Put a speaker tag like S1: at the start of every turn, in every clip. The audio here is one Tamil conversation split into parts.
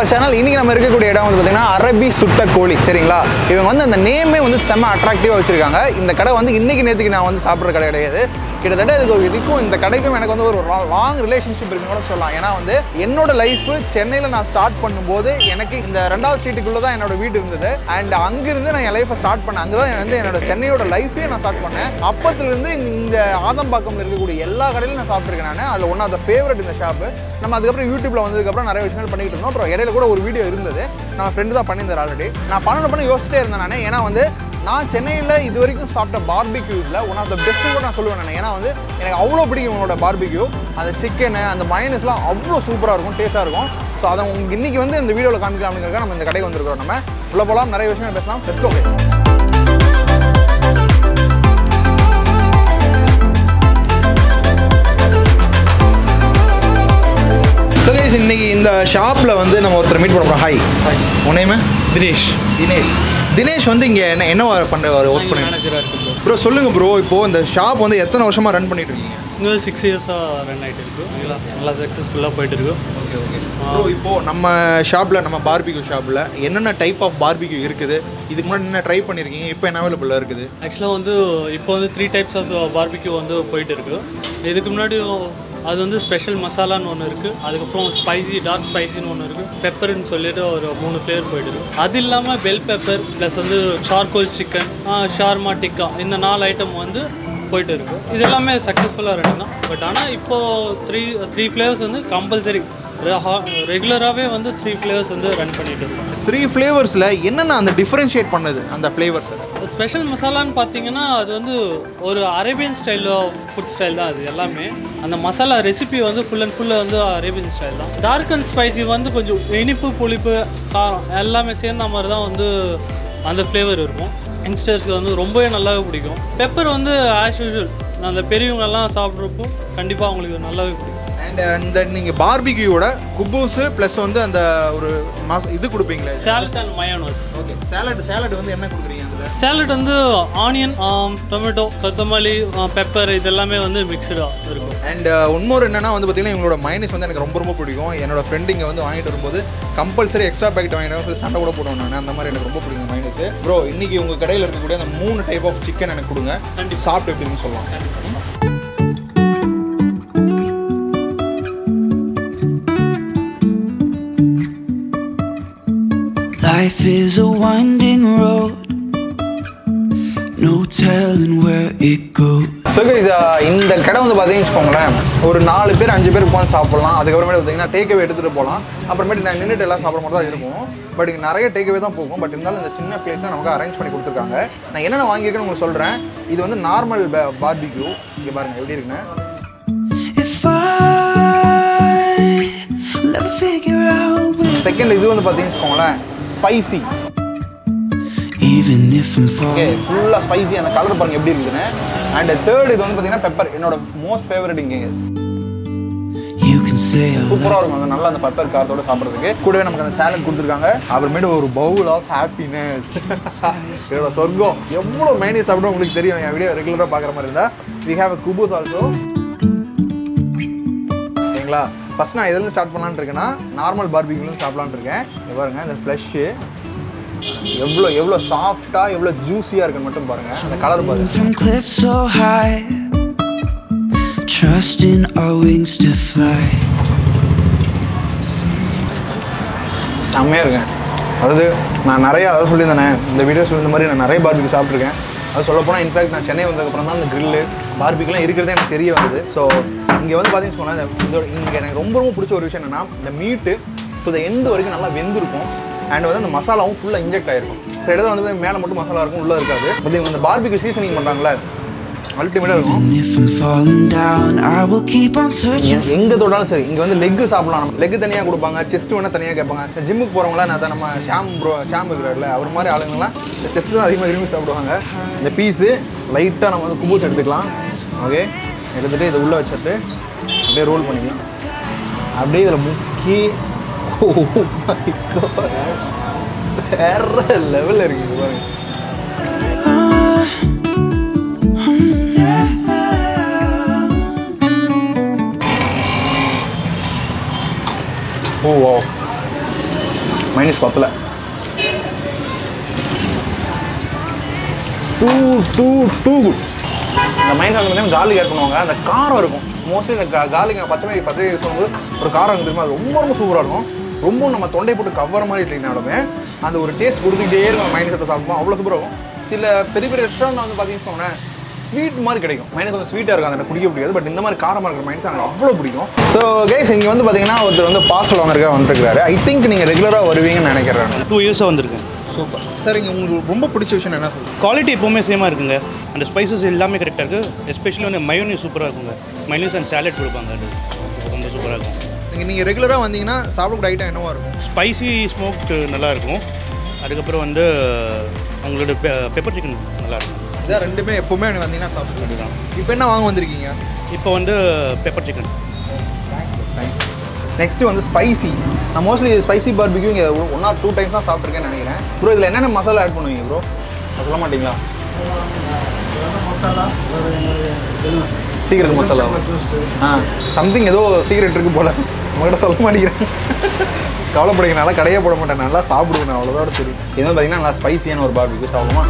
S1: அவர் சேனல் இன்னைக்கு நம்ம இருக்கக்கூடிய இடம் வந்து பார்த்தீங்கன்னா அரபி சுட்ட கோழி சரிங்களா இவங்க வந்து அந்த நேமே வந்து செம்ம அட்ராக்டிவாக வச்சிருக்காங்க இந்த கடை வந்து இன்னைக்கு நேற்றுக்கு நான் வந்து சாப்பிட்ற கடை கிடையாது கிட்டத்தட்ட இதுக்கு ஒரு இதுக்கும் இந்த கடைக்கும் எனக்கு வந்து ஒரு லாங் ரிலேஷன்ஷிப் இருக்குன்னு கூட சொல்லலாம் ஏன்னா வந்து என்னோட லைஃப் சென்னையில் நான் ஸ்டார்ட் பண்ணும்போது எனக்கு இந்த ரெண்டாவது ஸ்ட்ரீட்டுக்குள்ளே தான் என்னோட வீடு இருந்தது அண்ட் அங்கிருந்து நான் என் லைஃப்பை ஸ்டார்ட் பண்ணேன் அங்கே தான் வந்து என்னோட சென்னையோட லைஃபே நான் ஸ்டார்ட் பண்ணேன் அப்பத்துலேருந்து இந்த ஆதம்பாக்கம்ல இருக்கக்கூடிய எல்லா கடையிலும் நான் சாப்பிட்ருக்கேன் நான் அதில் ஒன் ஆஃப் த ஃபேவரட் இந்த ஷாப்பு நம்ம அதுக்கப்புறம் யூடியூப்ல வந்ததுக்கப்புறம் நிறைய விஷயங்கள் பண்ணிட்டு இருந்தோம் அப்புறம் இடையில கூட ஒரு வீடியோ இருந்தது நம்ம ஃப்ரெண்டு தான் பண்ணியிருந்தார் ஆல்ரெடி நான் பண்ணணும் பண்ண யோசிச்சிட்டே இருந்தேன் நான் ஏன்னா வந்து நான் சென்னையில் இது வரைக்கும் சாப்பிட்ட பார்பிக்யூஸில் ஒன் ஆஃப் த பெஸ்ட்டு கூட நான் சொல்லுவேன் நான் ஏன்னா வந்து எனக்கு அவ்வளோ பிடிக்கும் உங்களோட பார்பிக்யூ அந்த சிக்கனு அந்த மைனஸ்லாம் அவ்வளோ சூப்பராக இருக்கும் டேஸ்ட்டாக இருக்கும் ஸோ அதை உங்களுக்கு இன்னைக்கு வந்து இந்த வீடியோவில் காமிக்கலாம் அப்படிங்கிறத நம்ம இந்த கடைக்கு வந்திருக்கிறோம் நம்ம உள்ள போகலாம் நிறைய விஷயங்கள் பேசலாம் லெட்ஸ் கோ ஸோ கைஸ் இன்னைக்கு இந்த ஷாப்பில் வந்து நம்ம ஒருத்தர் மீட் பண்ண போகிறோம் ஹாய் உன்னையுமே
S2: தினேஷ்
S1: தினேஷ் தினேஷ் வந்து இங்கே என்ன என்ன பண்ணுற ஒர்க் பண்ணி
S2: மேனேஜராக இருக்கு ப்ரோ
S1: ப்ரோ சொல்லுங்க ப்ரோ இப்போ இந்த ஷாப் வந்து எத்தனை வருஷமா ரன் பண்ணிட்டு இருக்கீங்க
S2: இங்கே சிக்ஸ் இயர்ஸாக ரன் ஆகிட்டு இருக்கு ஓகேங்களா நல்லா சக்ஸஸ்ஃபுல்லாக போயிட்டு இருக்கு
S1: ஓகே ஓகே ப்ரோ இப்போ நம்ம ஷாப்பில் நம்ம பார்பிக்யூ ஷாப்பில் என்னென்ன டைப் ஆஃப் பார்பிக்யூ இருக்குது இதுக்கு முன்னாடி என்ன ட்ரை பண்ணியிருக்கீங்க இப்போ என்ன அவைலபிளாக இருக்குது
S2: ஆக்சுவலாக வந்து இப்போ வந்து த்ரீ டைப்ஸ் ஆஃப் பார்பிக்யூ வந்து போயிட்டு இருக்கு இதுக்கு முன்னாடி அது வந்து ஸ்பெஷல் மசாலான்னு ஒன்று இருக்குது அதுக்கப்புறம் ஸ்பைசி டார்க் ஸ்பைசின்னு ஒன்று இருக்குது பெப்பர்னு சொல்லிட்டு ஒரு மூணு ஃப்ளேவர் போயிட்டு இருக்கு அது இல்லாமல் பெல் பெப்பர் ப்ளஸ் வந்து சார்கோல் சிக்கன் ஷார்மா டிக்கா இந்த நாலு ஐட்டம் வந்து போயிட்டு இருக்கு இது எல்லாமே சக்ஸஸ்ஃபுல்லாக ரன்னிங் தான் பட் ஆனால் இப்போது த்ரீ த்ரீ ஃப்ளேவர்ஸ் வந்து கம்பல்சரி ரெகுலராகவே வந்து த்ரீ ஃப்ளேவர்ஸ் வந்து ரன் பண்ணிட்டு இருக்கோம்
S1: த்ரீ ஃப்ளேவர்ஸில் என்னென்ன அந்த டிஃப்ரென்ஷியேட் பண்ணுது அந்த ஃப்ளேவர்ஸ்
S2: ஸ்பெஷல் மசாலான்னு பார்த்தீங்கன்னா அது வந்து ஒரு அரேபியன் ஸ்டைல் ஃபுட் ஸ்டைல் தான் அது எல்லாமே அந்த மசாலா ரெசிபி வந்து ஃபுல் அண்ட் ஃபுல்லாக வந்து அரேபியன் ஸ்டைல் தான் டார்க் அண்ட் ஸ்பைசி வந்து கொஞ்சம் இனிப்பு புளிப்பு காரம் எல்லாமே சேர்ந்த மாதிரி தான் வந்து அந்த ஃப்ளேவர் இருக்கும் யங்ஸ்டர்ஸ்க்கு வந்து ரொம்பவே நல்லாவே பிடிக்கும் பெப்பர் வந்து ஆஸ் யூஷுவல் அந்த பெரியவங்கெல்லாம் சாப்பிட்றப்போ கண்டிப்பாக அவங்களுக்கு நல்லாவே பிடிக்கும்
S1: அண்ட் இந்த நீங்கள் பார்பிக்யூவோட குபூஸு ப்ளஸ் வந்து அந்த ஒரு மாஸ் இது கொடுப்பீங்களே
S2: சால்ஸ் and mayonnaise
S1: okay salad salad வந்து என்ன கொடுக்குறீங்க அதில்
S2: சேலட் வந்து ஆனியன் டொமேட்டோ கொத்தமல்லி பெப்பர் இது எல்லாமே வந்து மிக்சடாக இருக்கும்
S1: அண்ட் இன்னொரு என்னன்னா வந்து பார்த்தீங்கன்னா இவங்களோட மைனஸ் வந்து எனக்கு ரொம்ப ரொம்ப பிடிக்கும் என்னோட ஃப்ரெண்ட் இங்கே வந்து வாங்கிட்டு வரும்போது கம்பல்சரி எக்ஸ்ட்ரா பேக்கெட் வாங்கிட்டு சொல்லி சண்டை கூட போடுவேன் நான் அந்த மாதிரி எனக்கு ரொம்ப பிடிக்கும் மைனஸ் ப்ரோ இன்னைக்கு உங்கள் கடையில் இருக்கக்கூடிய அந்த மூணு டைப் ஆஃப் சிக்கன் எனக்கு கொடுங்க சாப்பிட்டு எப்படின்னு சொல்லலாம்
S3: Life is a winding road, no telling where it goes.
S1: So இந்த கடை வந்து பார்த்தீங்கன்னு வச்சுக்கோங்களேன் ஒரு நாலு பேர் அஞ்சு பேர் உட்காந்து சாப்பிடலாம் அதுக்கப்புறமேட்டு பார்த்தீங்கன்னா டேக்அவே எடுத்துகிட்டு போகலாம் அப்புறமேட்டு நான் நின்றுட்டு எல்லாம் சாப்பிட மாதிரி தான் இருக்கும் பட் இங்கே நிறைய டேக்அவே தான் போகும் பட் இருந்தாலும் இந்த சின்ன பிளேஸில் நமக்கு அரேஞ்ச் பண்ணி கொடுத்துருக்காங்க நான் என்னென்ன வாங்கியிருக்கேன்னு உங்களுக்கு சொல்கிறேன் இது வந்து நார்மல் பார்பிக்யூ இங்கே பாருங்கள் எப்படி இருக்குன்னு
S3: If I will ever figure out where,
S1: second இது வந்து பார்த்தீங்கன்னு வச்சுக்கோங்களேன் spicy
S3: even if I'm
S1: okay
S3: falling,
S1: ஃபுல்லாக ஸ்பைசி அந்த கலர் பாருங்க எப்படி இருக்குன்னு அண்ட் தேர்ட் இது வந்து பார்த்தீங்கன்னா பெப்பர் என்னோட மோஸ்ட் ஃபேவரட் இங்கே
S3: you can say I love
S1: சூப்பராக இருக்கும் அந்த நல்லா அந்த பெப்பர் காரத்தோட சாப்பிட்றதுக்கு கூடவே நமக்கு அந்த சேலட் கொடுத்துருக்காங்க அப்புறமேட்டு ஒரு பவுல் ஆஃப் ஹாப்பினஸ் இதோட சொர்க்கம் எவ்வளோ மைனஸ் சாப்பிடும் உங்களுக்கு தெரியும் என் வீடியோ ரெகுலராக பார்க்குற மாதிரி இருந்தால் வி ஹேவ் அ குபூஸ் ஆல்சோ சரிங்களா ஃபர்ஸ்ட் நான் எதுலேருந்து ஸ்டார்ட் பண்ணலான்னு இருக்கேன்னா நார்மல் பார்பிக்யூலேருந்து சாப்பிட்லான்னு இருக்கேன் இங்க பாருங்க இந்த ஃப்ளஷ்ஷு எவ்வளோ எவ்வளோ சாஃப்டாக எவ்வளோ ஜூஸியாக இருக்குன்னு மட்டும் பாருங்கள் அந்த கலர் பாருங்க
S3: from cliffs so high, trusting our wings to fly.
S1: செம்மையாக இருக்கேன் அதாவது நான் நிறைய அதாவது சொல்லியிருந்தேனே இந்த வீடியோ சொல்லியிருந்த மாதிரி நான் நிறைய பார்பிக்கு சாப்பிட்ருக்கேன் அது சொல்ல போனால் இன்ஃபேக்ட் நான் சென்னை வந்ததுக்கப்புறம் தான் அந்த கிரில்லு பார்பிக்குலாம் இருக்கிறதே எனக்கு தெரிய வந்தது ஸோ இங்கே வந்து பார்த்தீங்கன்னு சொன்னால் இந்த இதோட இங்கே எனக்கு ரொம்ப ரொம்ப பிடிச்ச ஒரு விஷயம் என்னன்னா இந்த மீட்டு டு த எண்டு வரைக்கும் நல்லா வெந்திருக்கும் அண்ட் வந்து அந்த மசாலாவும் ஃபுல்லாக இன்ஜெக்ட் ஆயிருக்கும் சில இடத்துல வந்து மேலே மட்டும் மசாலா இருக்கும் உள்ளே இருக்காது பட் இவங்க இந்த பார்பிக்கு சீசனிங் பண்ணுறாங்களே அல்டிமேட்டாக இருக்கும்
S3: And if I'm falling down, I will keep on searching.
S1: எ- எங்க தொட்டாலும் சரி இங்க வந்து லெக் சாப்பிடலாம் லெக் தனியா கொடுப்பாங்க செஸ்ட் வேணா தனியா கேட்பாங்க இந்த ஜிம்முக்கு போறவங்களாம் நான் நம்ம ஷாம் ப்ரோ ஷாம் இருக்கிறாருல அவர் மாதிரி ஆளுங்கலாம் இந்த செஸ்ட் தான் அதிகமாக விரும்பி சாப்பிடுவாங்க இந்த பீஸு லைட்டாக நம்ம வந்து குபூஸ் எடுத்துக்கலாம் ஓகே எடுத்துட்டு இதை உள்ள வச்சுட்டு அப்படியே ரோல் பண்ணிக்கலாம் அப்படியே இதில் முக்கி Oh my God. வேற லெவலில் இருக்குது பாருங்க ஓ வா மைனஸ் பத்தில் டூ டூ டூ குட் இந்த மைண்ட் வந்து பார்த்தீங்கன்னா கார்லிக் ஆட் பண்ணுவாங்க அந்த காரம் இருக்கும் மோஸ்ட்லி இந்த கா- garlic நான் பச்சை மிளகாய் பச்சை யூஸ் பண்ணும்போது ஒரு காரம் இருக்கும் தெரியுமா அது ரொம்ப ரொம்ப சூப்பராக இருக்கும் ரொம்ப நம்ம தொண்டை போட்டு கவர் மாதிரி இல்லைனாலுமே அந்த ஒரு டேஸ்ட் கொடுத்துக்கிட்டே இருக்கும் மைண்ட் செட்டை சாப்பிடுவோம் அவ்வளோ சூப்பராக இருக்கும் சில பெரிய பெரிய ரெஸ்டாரண்ட் வந்து பார்த்தீங்கன்னு வச்சுக்கோங்களேன் ஸ்வீட் மாதிரி கிடைக்கும் மைனஸ் கொஞ்சம் ஸ்வீட்டாக இருக்கும் அதை எனக்கு குடிக்க பிடிக்காது பட் இந்த மாதிரி காரமாக இருக்கிற மைண்ட்ஸ் எனக்கு அவ்வளோ பிடிக்கும் ஸோ கைஸ் இங்கே வந்து பார்த்தீங்கன்னா ஒருத்தர் வந்து பார்சல் வாங்குறதுக்காக வந்துருக்காரு ஐ திங்க் நீங்கள் ரெகுலராக வருவீங்கன்னு நினைக்கிறேன்
S4: டூ இயர்ஸாக வந்திருக்கேன்
S1: சூப்பர் சார் இங்கே உங்களுக்கு ரொம்ப பிடிச்ச விஷயம் என்ன சொல்லுங்கள்
S4: குவாலிட்டி எப்போவுமே சேமாக இருக்குங்க அந்த ஸ்பைசஸ் எல்லாமே கரெக்டாக இருக்குது எஸ்பெஷலி வந்து மயோனி சூப்பராக இருக்குங்க மயோனிஸ் அண்ட் சாலட் கொடுப்பாங்க அது ரொம்ப சூப்பராக இருக்கும்
S1: நீங்கள் நீங்கள் ரெகுலராக வந்தீங்கன்னா சாப்பிடக்கூடிய ஐட்டம் என்னவா இருக்கும்
S4: ஸ்பைசி ஸ்மோக்டு நல்லா இருக்கும் அதுக்கப்புறம் வந்து அவங்களோட பெப்பர் சிக்கன் நல்லா இருக்கும்
S1: இதான் ரெண்டுமே எப்பவுமே எனக்கு வந்தீங்கன்னா சாப்பிடுவேன் தான் இப்போ என்ன வாங்க வந்திருக்கீங்க
S4: இப்போ வந்து பெப்பர் சிக்கன்
S1: நெக்ஸ்ட்டு வந்து ஸ்பைசி நான் மோஸ்ட்லி ஸ்பைசி பார்பிக்யூ இங்கே ஒன் ஆர் டூ டைம்ஸ் தான் சாப்பிட்ருக்கேன்னு நினைக்கிறேன் ப்ரோ இதில் என்னென்ன மசாலா ஆட் பண்ணுவீங்க ப்ரோ சொல்ல மாட்டீங்களா சீக்கிரம் மசாலா ஆ சம்திங் ஏதோ சீக்ரெட் இருக்கு போல உங்கள்கிட்ட சொல்ல மாட்டேங்கிறேன் கவலைப்படுங்க நல்லா கடையே போட மாட்டேன் நல்லா சாப்பிடுவேன் நான் அவ்வளோதோட சரி இது வந்து பார்த்தீங்கன்னா நல்லா ஸ்பைசியான ஒரு பார்பிக்யூ சாப்பிடுமா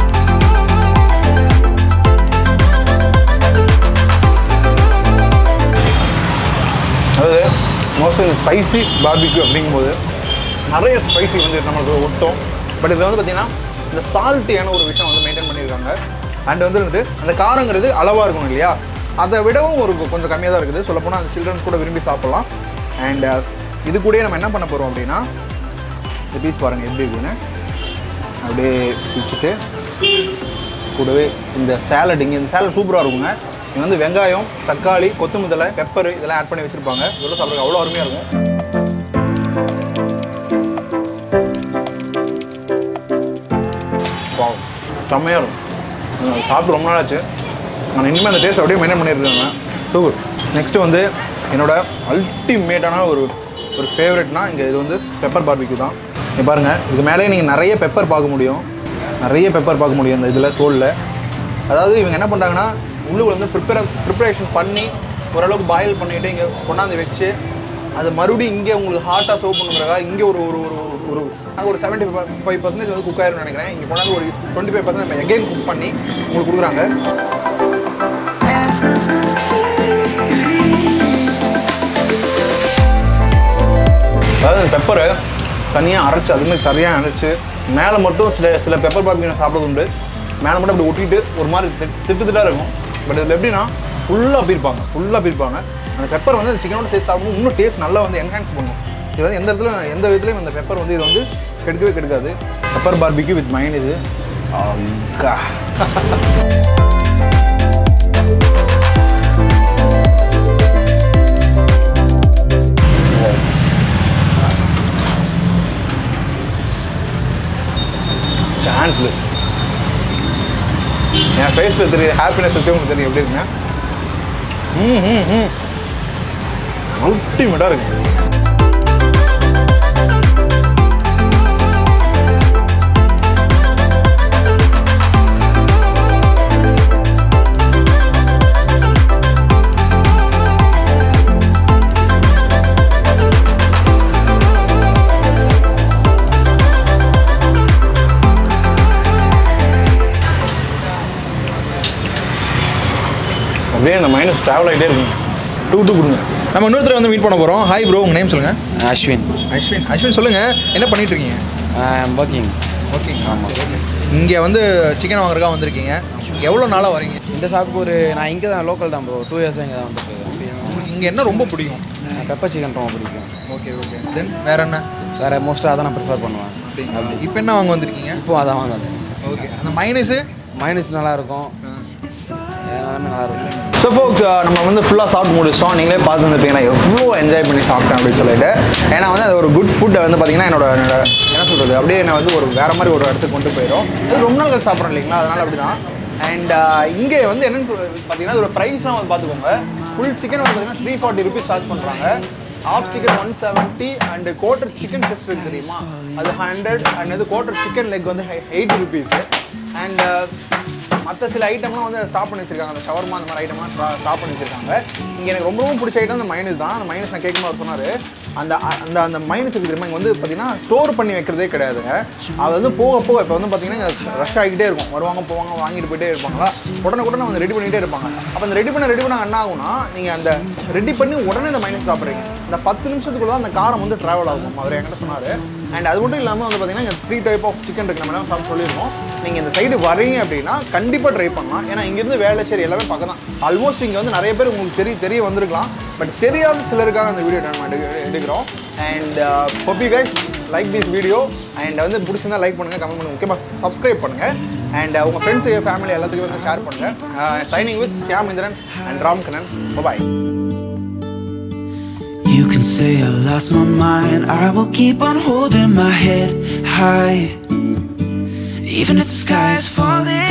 S1: அதாவது மோஸ்ட்லி இந்த ஸ்பைசி பார்பிக்யூ அப்படிங்கும்போது நிறைய ஸ்பைசி வந்து நம்மளுக்கு ஒட்டும் பட் இதில் வந்து பார்த்தீங்கன்னா இந்த சால்ட்டியான ஒரு விஷயம் வந்து மெயின்டைன் பண்ணியிருக்காங்க அண்ட் வந்து வந்துட்டு அந்த காரங்கிறது அளவாக இருக்கணும் இல்லையா அதை விடவும் ஒரு கொஞ்சம் கம்மியாக தான் இருக்குது சொல்லப்போனால் அந்த சில்ட்ரன்ஸ் கூட விரும்பி சாப்பிட்லாம் அண்ட் இது கூடயே நம்ம என்ன பண்ண போகிறோம் அப்படின்னா இந்த பீஸ் பாருங்கள் எப்படி இருக்குன்னு அப்படியே வச்சுட்டு கூடவே இந்த சேலட் இங்கே இந்த சேலட் சூப்பராக இருக்குங்க இங்கே வந்து வெங்காயம் தக்காளி கொத்தமல்லி பெப்பர் இதெல்லாம் ஆட் பண்ணி வச்சுருப்பாங்க இதெல்லாம் சாப்பிட்றது அவ்வளோ அருமையாக இருக்கும் வாவ் செம்மையாக இருக்கும் அது சாப்பிட்டு ரொம்ப நாள் ஆச்சு நான் இனிமேல் அந்த டேஸ்ட் அப்படியே மெயின்டைன் பண்ணியிருக்காங்க டூ குட் நெக்ஸ்ட்டு வந்து என்னோட அல்டிமேட்டான ஒரு ஒரு ஃபேவரெட்னா இங்கே இது வந்து பெப்பர் பார்பிக்யூ தான் இங்க பாருங்கள் இது மேலே நீங்கள் நிறைய பெப்பர் பார்க்க முடியும் நிறைய பெப்பர் பார்க்க முடியும் இந்த இதில் தோலில் அதாவது இவங்க என்ன பண்ணுறாங்கன்னா உள்ளுக்குள்ள வந்து ப்ரிப்பேர் ப்ரிப்பரேஷன் பண்ணி ஓரளவுக்கு பாயில் பண்ணிவிட்டு இங்கே கொண்டாந்து வச்சு அது மறுபடியும் இங்கே உங்களுக்கு ஹாட்டாக சர்வ் பண்ணுறதா இங்கே ஒரு ஒரு ஒரு ஒரு- ஒரு அங்கே ஒரு செவன்ட்டி ஃபைவ் பர்சன்டேஜ் வந்து குக் ஆயிரும்னு நினைக்கிறேன் இங்கே கொண்டாந்து ஒரு டுவெண்ட்டி ஃபைவ் பர்சன்ட் நம்ம எகைன் குக் பண்ணி உங்களுக்கு கொடுக்குறாங்க அதாவது பெப்பரை தனியாக அரைச்சு அதுமாதிரி தனியாக அரைச்சு மேலே மட்டும் சில சில பெப்பர் பாப்பி நான் சாப்பிட்றது உண்டு மேலே மட்டும் அப்படி ஒட்டிட்டு ஒரு மாதிரி திட்டு திட்டு திட்டாக இருக்கும் பட் இதில் எப்படின்னா ஃபுல்லாக பீர்ப்பாங்க ஃபுல்லாக பீர்ப்பாங்க அந்த பெப்பர் வந்து சிக்கனோட சேர்த்து சாப்பிடும்போது இன்னும் டேஸ்ட் நல்லா வந்து என்ஹான்ஸ் பண்ணும் இது வந்து எந்த இடத்துல எந்த விதத்துலையும் அந்த பெப்பர் வந்து இது வந்து கெடுக்கவே கெடுக்காது பெப்பர் பார்பிக்யூ வித் மைன் இது சான்ஸ்லெஸ் என் ஃபேஸில் தெரியுது ஹாப்பினஸ் வச்சு உங்களுக்கு தெரியும் எப்படி இருக்குங்க ம் ம் ம் அல்டிமேட்டாக இருக்கு அப்படியே அந்த மைனஸ் ட்ராவல் ஆகிட்டே இருக்குங்க டூ டூ கொடுங்க நம்ம இன்னொருத்தர் வந்து மீட் பண்ண போகிறோம் ஹாய் ப்ரோ உங்கள் நேம் சொல்லுங்கள்
S5: அஸ்வின்
S1: அஸ்வின் அஸ்வின் சொல்லுங்கள் என்ன பண்ணிட்டு இருக்கீங்க
S5: ஒர்க்கிங்
S1: ஓகே ஆமாம் ஓகே இங்கே வந்து சிக்கன் வாங்குறதுக்காக வந்திருக்கீங்க எவ்வளோ நாளாக வரீங்க
S5: இந்த ஷாப்புக்கு ஒரு நான் இங்கே தான் லோக்கல் தான் ப்ரோ டூ இயர்ஸாக இங்கே தான் வந்துட்டு
S1: உங்களுக்கு இங்கே என்ன ரொம்ப பிடிக்கும்
S5: பெப்பர் சிக்கன் ரொம்ப பிடிக்கும்
S1: ஓகே ஓகே தென் வேற என்ன
S5: வேறு மோஸ்ட்டாக அதான் நான் ப்ரிஃபர் பண்ணுவேன்
S1: அப்படிங்களா இப்போ என்ன வாங்க வந்திருக்கீங்க
S5: இப்போ அதான் வாங்க வந்தேன்
S1: ஓகே அந்த மைனஸு
S5: மைனஸ் நல்லாயிருக்கும் எல்லாமே நல்லாயிருக்கும்
S1: ஸோ ஃபோக்ஸ் நம்ம வந்து ஃபுல்லாக சாப்பிட்டு முடிச்சிட்டோம் நீங்களே பார்த்து வந்துருப்பீங்கன்னா எவ்வளோ என்ஜாய் பண்ணி சாப்பிட்டேன் அப்படின்னு சொல்லிட்டு ஏன்னா வந்து அது ஒரு குட் ஃபுட்டை வந்து பார்த்தீங்கன்னா என்னோட என்னோட என்ன சொல்கிறது அப்படியே என்ன வந்து ஒரு வேறு மாதிரி ஒரு இடத்துக்கு கொண்டு போயிடும் அது ரொம்ப நாள் கழிச்சு சாப்பிட்றோம் இல்லைங்களா அதனால் அப்படி தான் அண்ட் இங்கே வந்து என்னென்னு பார்த்தீங்கன்னா இதோட ப்ரைஸ்லாம் வந்து பார்த்துக்கோங்க ஃபுல் சிக்கன் வந்து பார்த்தீங்கன்னா த்ரீ ஃபார்ட்டி ருபீஸ் சார்ஜ் பண்ணுறாங்க half chicken one seventy and quarter chicken chest இருக்கு தெரியுமா அது ஹண்ட்ரட் அண்ட் இது கோட்டர் சிக்கன் லெக் வந்து எயிட்டி ருபீஸ் அண்ட் மற்ற சில ஐட்டம்லாம் வந்து ஸ்டாப் பண்ணி வச்சிருக்காங்க அந்த ஷவர்மா அந்த மாதிரி ஐட்டம்லாம் ஸ்டாப் பண்ணி வச்சிருக்காங்க இங்கே எனக்கு ரொம்ப ரொம்ப பிடிச்ச ஐட்டம் அந்த மைனஸ் தான் அந்த மைனஸ் நான் கேட்கும்போது அவர் சொன்னார் அந்த அந்த அந்த மைனஸ் இருக்கு தெரியுமா இங்கே வந்து பார்த்தீங்கன்னா ஸ்டோர் பண்ணி வைக்கிறதே கிடையாதுங்க அது வந்து போக போக இப்போ வந்து பார்த்தீங்கன்னா ரஷ் ஆகிக்கிட்டே இருக்கும் வருவாங்க போவாங்க வாங்கிட்டு போயிட்டே இருப்பாங்களா உடனே உடனே வந்து ரெடி பண்ணிகிட்டே இருப்பாங்க அப்போ அந்த ரெடி பண்ண ரெடி பண்ண என்ன ஆகும்னா நீங்கள் அந்த ரெடி பண்ணி உடனே அந்த மைனஸ் சாப்பிட்றீங்க இந்த பத்து நிமிஷத்துக்குள்ள தான் அந்த காரம் வந்து ட்ராவல் ஆகும் அவர் என்கிட்ட சொன்னார் அண்ட் அது மட்டும் இல்லாமல் வந்து பார்த்தீங்கன்னா இங்கே த்ரீ டைப் ஆஃப் சிக்கன் இருக்குது நம்ம சாப்பிட்டு சொல்லியிருக்கோம் நீங்கள் இந்த சைடு வரீங்க அப்படின்னா கண்டிப்பாக ட்ரை பண்ணலாம் ஏன்னா இங்கேருந்து வேலைச்சேரி எல்லாமே பக்கம் தான் ஆல்மோஸ்ட் இங்கே வந்து நிறைய பேர் உங்களுக்கு தெரிய தெரிய வந்திருக்கலாம் பட் தெரியாத சிலருக்காக அந்த வீடியோ நம்ம எடு- எடுக்கிறோம் and hope you guys like this video and வந்து பிடிச்சிருந்தா லைக் பண்ணுங்கள் கமெண்ட் பண்ணுங்கள் முக்கியமாக சப்ஸ்கிரைப் பண்ணுங்கள் அண்ட் உங்கள் ஃப்ரெண்ட்ஸு ஃபேமிலி எல்லாத்துக்கும் வந்து ஷேர் பண்ணுங்கள் signing with Shyam Indiran and Ram Kannan bye
S3: You can say I lost my mind. I will keep on holding my head high. Even if the sky is falling